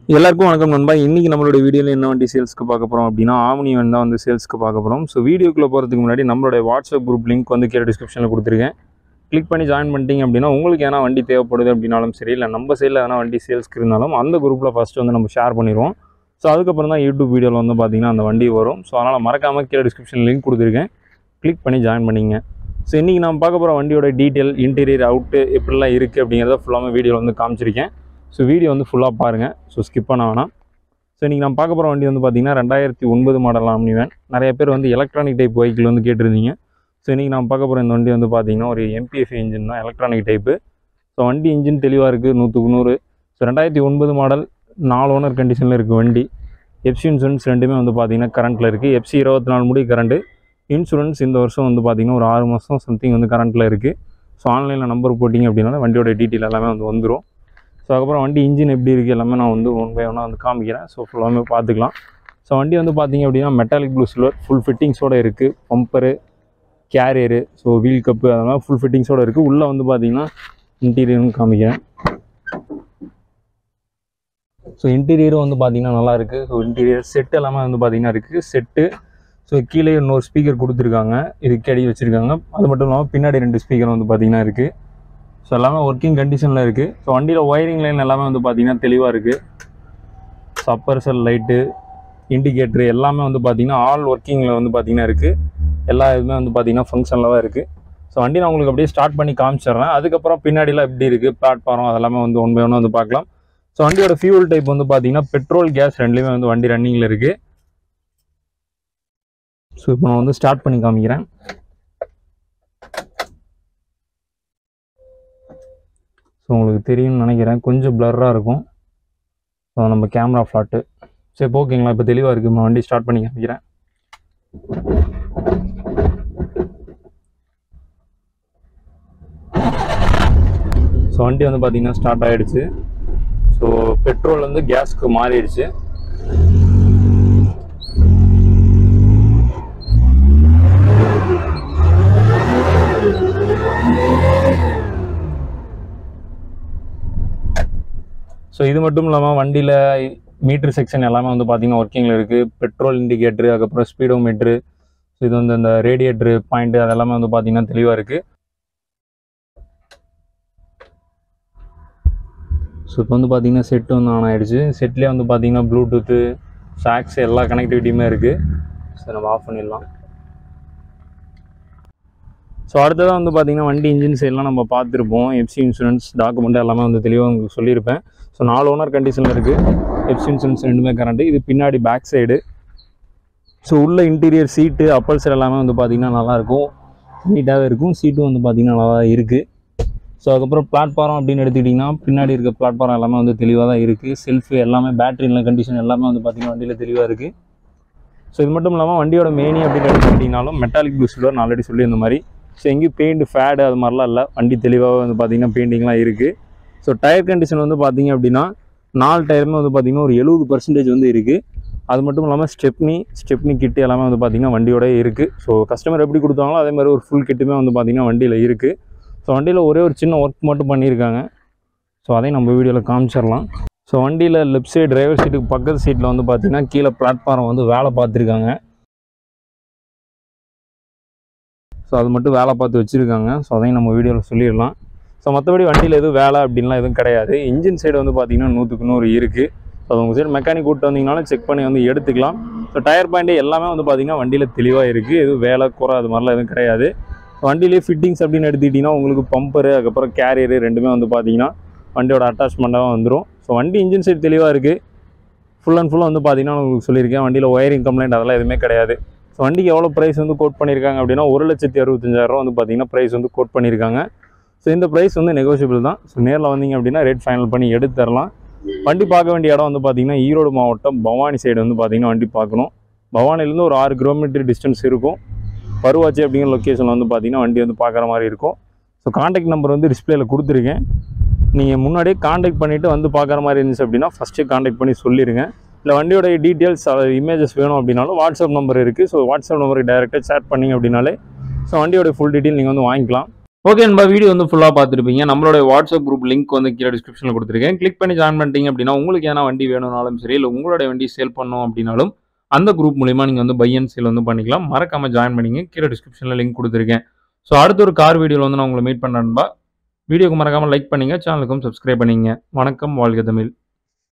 எல்லாருக்கும் வணக்கம் நண்பா இன்னைக்கு நம்மளோட வீடியோவில் என்ன வண்டி சேல்ஸ்க்கு பார்க்க போகிறோம் அப்படின்னா ஆம்னி வண்டி தான் வந்து சேல்ஸ்க்கு பார்க்க போகிறோம் ஸோ வீடியோக்குள்ளே போகிறதுக்கு முன்னாடி நம்மளோட வாட்ஸ்அப் குரூப் லிங்க் வந்து கீழே டிஸ்கிரிப்ஷனில் கொடுத்துருக்கேன் கிளிக் பண்ணி ஜாயின் பண்ணிட்டீங்க அப்படின்னா உங்களுக்கு எதனா வண்டி தேவைப்படுது அப்படின்னாலும் சரி இல்லை நம்ம சைடில் எதனா வண்டி சேல்ஸ்க்கு இருந்தாலும் அந்த குரூப்பில் ஃபஸ்ட்டு வந்து நம்ம ஷேர் பண்ணிடுவோம் ஸோ அதுக்கப்புறம் தான் யூடியூப் வீடியோவில் வந்து பார்த்தீங்கன்னா அந்த வண்டி வரும் ஸோ அதனால் மறக்காமல் கீழே டிஸ்கிரிப்ஷன் லிங்க் கொடுத்துருக்கேன் கிளிக் பண்ணி ஜாயின் பண்ணிங்க ஸோ இன்றைக்கி நம்ம பார்க்க போகிற வண்டியோட டீட்டெயில் இன்டீரியர் அவுட்டு எப்படிலாம் இருக்குது அப்படிங்கிறத ஃபுல்லாமே வீடியோவில் வந்து காமிச்சிருக்கேன் ஸோ வீடியோ வந்து ஃபுல்லாக பாருங்கள் ஸோ ஸ்கிப் பண்ண வேணாம் ஸோ இன்றைக்கி நம்ம பார்க்க போகிற வண்டி வந்து பார்த்திங்கன்னா ரெண்டாயிரத்தி ஒன்பது மாடல் ஆம்னிவேன் நிறைய பேர் வந்து எலக்ட்ரானிக் டைப் வெஹிக்கிள் வந்து கேட்டிருந்தீங்க ஸோ இன்றைக்கி நம்ம பார்க்க போகிற இந்த வண்டி வந்து பார்த்திங்கன்னா ஒரு எம்பிஎஃப் இன்ஜின் தான் எலக்ட்ரானிக் டைப்பு ஸோ வண்டி இன்ஜின் தெளிவாக இருக்குது நூற்றுக்கு நூறு ஸோ ரெண்டாயிரத்தி ஒன்பது மாடல் நாலு ஓனர் கண்டிஷனில் இருக்குது வண்டி எஃப்சி இன்சூரன்ஸ் ரெண்டுமே வந்து பார்த்திங்கன்னா கரண்ட்டில் இருக்குது எஃப்சி இருபத்தி நாலு முடி கரண்ட்டு இன்சூரன்ஸ் இந்த வருஷம் வந்து பார்த்திங்கன்னா ஒரு ஆறு மாதம் சம்திங் வந்து கரண்ட்டில் இருக்குது ஸோ ஆன்லைனில் நம்பர் போட்டிங்க அப்படின்னா வண்டியோட டீட்டெயில் எல்லாமே வந்து வந்துடும் ஸோ அதுக்கப்புறம் வண்டி இன்ஜின் எப்படி இருக்குது எல்லாமே நான் வந்து ஒன் பை ஒன்னாக வந்து காமிக்கிறேன் ஸோ ஃபுல்லாமே பார்த்துக்கலாம் ஸோ வண்டி வந்து பார்த்தீங்க அப்படின்னா மெட்டாலிக் ப்ளூ சில்வர் ஃபுல் ஃபிட்டிங்ஸோடு இருக்குது bumper carrier so wheel cup அதெல்லாம் ஃபுல் ஃபிட்டிங்ஸோடு இருக்குது உள்ளே வந்து பார்த்தீங்கன்னா இன்டீரியரும் காமிக்கிறேன் ஸோ இன்டீரியரும் வந்து பார்த்தீங்கன்னா நல்லா இருக்குது ஸோ இன்டீரியர் செட் எல்லாமே வந்து பார்த்தீங்கன்னா இருக்குது செட்டு ஸோ கீழே இன்னொரு ஸ்பீக்கர் கொடுத்துருக்காங்க இதுக்கு அடி வச்சுருக்காங்க அது மட்டும் இல்லாமல் பின்னாடி ரெண்டு ஸ்பீக்கர் வந்து பார்த்தீங்கன்னா இருக்குது ஸோ எல்லாமே ஒர்க்கிங் கண்டிஷனில் இருக்குது ஸோ வண்டியில் ஒயரிங் லைன் எல்லாமே வந்து பார்த்தீங்கன்னா தெளிவாக இருக்குது சப்பர்சல் லைட்டு இண்டிகேட்ரு எல்லாமே வந்து பார்த்தீங்கன்னா ஆல் ஒர்க்கிங்கில் வந்து பார்த்தீங்கன்னா இருக்குது எல்லா இதுவுமே வந்து பார்த்தீங்கன்னா ஃபங்க்ஷனில் தான் இருக்குது ஸோ வண்டி நான் உங்களுக்கு அப்படியே ஸ்டார்ட் பண்ணி காமிச்சிடுறேன் அதுக்கப்புறம் பின்னாடிலாம் எப்படி இருக்குது பிளாட்ஃபார்ம் அதெல்லாமே வந்து ஒன் பை ஒன்று வந்து பார்க்கலாம் ஸோ வண்டியோட ஃபியூல் டைப் வந்து பார்த்தீங்கன்னா பெட்ரோல் கேஸ் ரெண்டுலேயுமே வந்து வண்டி ரன்னிங்கில் இருக்குது ஸோ இப்போ நான் வந்து ஸ்டார்ட் பண்ணி காமிக்கிறேன் ஸோ உங்களுக்கு தெரியும்னு நினைக்கிறேன் கொஞ்சம் பிளர்ராக இருக்கும் ஸோ நம்ம கேமரா ஃப்ளாட்டு சரி இப்போ ஓகேங்களா இப்போ தெளிவாக இருக்குது நான் வண்டி ஸ்டார்ட் பண்ணி காமிக்கிறேன் ஸோ வண்டி வந்து பார்த்தீங்கன்னா ஸ்டார்ட் ஆகிடுச்சு ஸோ பெட்ரோல் வந்து கேஸ்க்கு மாறிடுச்சு ஸோ இது மட்டும் இல்லாமல் வண்டியில் மீட்ரு செக்ஷன் எல்லாமே வந்து பார்த்தீங்கன்னா ஒர்க்கிங்கில் இருக்குது பெட்ரோல் இண்டிகேட்ரு அதுக்கப்புறம் ஸ்பீடோ மீட்ரு ஸோ இது வந்து இந்த ரேடியேட்ரு பாயிண்ட்டு அதெல்லாமே வந்து பார்த்தீங்கன்னா தெளிவாக இருக்குது ஸோ இப்போ வந்து பார்த்தீங்கன்னா செட் வந்து ஆன் ஆகிடுச்சு செட்லேயே வந்து பார்த்தீங்கன்னா ப்ளூடூத்து சாக்ஸ் எல்லா கனெக்டிவிட்டியுமே இருக்குது ஸோ நம்ம ஆஃப் பண்ணிடலாம் ஸோ அடுத்ததாக வந்து பார்த்தீங்கன்னா வண்டி இன்ஜின் சைட்லாம் நம்ம பார்த்துருப்போம் எஃப்சி இன்சூரன்ஸ் டாக்குமெண்ட் எல்லாமே வந்து தெளிவாக உங்களுக்கு சொல்லியிருப்பேன் ஸோ நாலு ஓனர் கண்டிஷனில் இருக்குது எஃப்சி இன்சூரன்ஸ் ரெண்டுமே கரண்ட்டு இது பின்னாடி பேக் சைடு ஸோ உள்ள இன்டீரியர் சீட்டு அப்பல் சைடு எல்லாமே வந்து பார்த்திங்கன்னா நல்லாயிருக்கும் நீட்டாகவே இருக்கும் சீட்டும் வந்து பார்த்திங்கன்னா நல்லா இருக்குது ஸோ அதுக்கப்புறம் பிளாட்ஃபாரம் அப்படின்னு எடுத்துக்கிட்டிங்கன்னா பின்னாடி இருக்க பிளாட்ஃபாரம் எல்லாமே வந்து தெளிவாக தான் இருக்குது செல்ஃபு எல்லாமே பேட்டரியில் கண்டிஷன் எல்லாமே வந்து பார்த்திங்கன்னா வண்டியில் தெளிவாக இருக்குது ஸோ இது மட்டும் இல்லாமல் வண்டியோட மெயினி அப்படின்னு எடுத்துக்கிட்டிங்கனாலும் மெட்டாலிக் ப்ளூ சில்வர் நான் ஆல்ரெடி சொல்லியிருந்த மாதிரி ஸோ எங்கேயும் பெயிண்ட் ஃபேடு அது மாதிரிலாம் இல்லை வண்டி தெளிவாக வந்து பார்த்திங்கன்னா பெயிண்டிங்லாம் இருக்குது ஸோ டயர் கண்டிஷன் வந்து பார்த்திங்க அப்படின்னா நாலு டயருமே வந்து பார்த்திங்கன்னா ஒரு எழுபது பர்சன்டேஜ் வந்து இருக்குது அது மட்டும் இல்லாமல் ஸ்டெப்னி ஸ்டெப்னி கிட்டு எல்லாமே வந்து பார்த்திங்கன்னா வண்டியோட இருக்குது ஸோ கஸ்டமர் எப்படி கொடுத்தாங்களோ அதே மாதிரி ஒரு ஃபுல் கிட்டுமே வந்து பார்த்திங்கன்னா வண்டியில் இருக்குது ஸோ வண்டியில் ஒரே ஒரு சின்ன ஒர்க் மட்டும் பண்ணியிருக்காங்க ஸோ அதையும் நம்ம வீடியோவில் காமிச்சிடலாம் ஸோ வண்டியில் லெஃப்ட் சைடு டிரைவர் சீட்டுக்கு பக்கத்து சீட்டில் வந்து பார்த்திங்கன்னா கீழே பிளாட்ஃபார்ம் வந்து வேலை பார்த்துருக்காங்க ஸோ அது மட்டும் வேலை பார்த்து வச்சுருக்காங்க ஸோ அதையும் நம்ம வீடியோவில் சொல்லிடலாம் ஸோ மற்றபடி வண்டியில் எதுவும் வேலை அப்படின்லாம் எதுவும் கிடையாது இன்ஜின் சைடு வந்து பார்த்திங்கன்னா நூற்றுக்கு நூறு இருக்குது ஸோ அது உங்கள் சைடு மெக்கானிக் கூப்பிட்டு வந்தீங்கனாலும் செக் பண்ணி வந்து எடுத்துக்கலாம் ஸோ டயர் பாயிண்ட் எல்லாமே வந்து பார்த்திங்கன்னா வண்டியில் தெளிவாக இருக்குது எதுவும் வேலை குறை அது மாதிரிலாம் எதுவும் கிடையாது வண்டியிலே ஃபிட்டிங்ஸ் அப்படின்னு எடுத்துக்கிட்டிங்கன்னா உங்களுக்கு பம்பரு அதுக்கப்புறம் கேரியரு ரெண்டுமே வந்து பார்த்தீங்கன்னா வண்டியோட அட்டாச்மெண்ட்டாக வந்துடும் ஸோ வண்டி இன்ஜின் சைடு தெளிவாக இருக்குது ஃபுல் அண்ட் ஃபுல்லாக வந்து பார்த்தீங்கன்னா உங்களுக்கு சொல்லியிருக்கேன் வண்டியில் ஒயரிங் கம்ப்ளைண்ட் அதெல்லாம் எதுவுமே கிடையாது ஸோ வண்டிக்கு எவ்வளோ ப்ரைஸ் வந்து கோட் பண்ணியிருக்காங்க அப்படின்னா ஒரு லட்சத்தி அறுபத்தஞ்சாயிரம் வந்து பார்த்தீங்கன்னா ப்ரைஸ் வந்து கோட் பண்ணியிருக்காங்க ஸோ இந்த ப்ரைஸ் வந்து நெகோஷியபிள் தான் ஸோ நேரில் வந்தீங்க அப்படின்னா ரேட் ஃபைனல் பண்ணி எடுத்து தரலாம் வண்டி பார்க்க வேண்டிய இடம் வந்து பார்த்தீங்கன்னா ஈரோடு மாவட்டம் பவானி சைடு வந்து பார்த்தீங்கன்னா வண்டி பார்க்கணும் பவானிலேருந்து ஒரு ஆறு கிலோமீட்டர் டிஸ்டன்ஸ் இருக்கும் பருவாச்சி அப்படிங்கிற லொக்கேஷனில் வந்து பார்த்தீங்கன்னா வண்டி வந்து பார்க்குற மாதிரி இருக்கும் ஸோ காண்டாக்ட் நம்பர் வந்து டிஸ்பிளேல கொடுத்துருக்கேன் நீங்கள் முன்னாடியே காண்டாக்ட் பண்ணிவிட்டு வந்து பார்க்குற மாதிரி இருந்துச்சு அப்படின்னா ஃபஸ்ட்டு காண்டாக்ட் பண்ணி சொல்லிடுங்க இல்லை வண்டியோட டீட்டெயில்ஸ் இமேஜஸ் வேணும் அப்படின்னாலும் வாட்ஸ்அப் நம்பர் இருக்குது ஸோ வாட்ஸ்அப் நம்பருக்கு டேரெக்டாக சேட் பண்ணிங்க அப்படின்னாலே ஸோ வண்டியோட ஃபுல் டீட்டெயில் நீங்கள் வந்து வாங்கிக்கலாம் ஓகே நண்பா வீடியோ வந்து ஃபுல்லாக பார்த்துருப்பீங்க நம்மளோட வாட்ஸ்அப் குரூப் லிங்க் வந்து கீழே டிஸ்கிரிப்ஷனில் கொடுத்துருக்கேன் கிளிக் பண்ணி ஜாயின் பண்ணிட்டீங்க அப்படின்னா உங்களுக்கு ஏன்னா வண்டி வேணும்னாலும் சரி இல்லை உங்களுடைய வண்டி சேல் பண்ணணும் அப்படின்னாலும் அந்த குரூப் மூலிமா நீங்கள் வந்து பை அண்ட் சேல் வந்து பண்ணிக்கலாம் மறக்காமல் ஜாயின் பண்ணிங்க கீழே டிஸ்கிரிப்ஷனில் லிங்க் கொடுத்துருக்கேன் ஸோ அடுத்த ஒரு கார் வீடியோவில் வந்து நான் உங்களை மீட் பண்ணுறேன்பா வீடியோக்கு மறக்காமல் லைக் பண்ணுங்கள் சேனலுக்கும் சப்ஸ்கிரைப் பண்ணிங்க வணக்கம் வாழ்க தமிழ்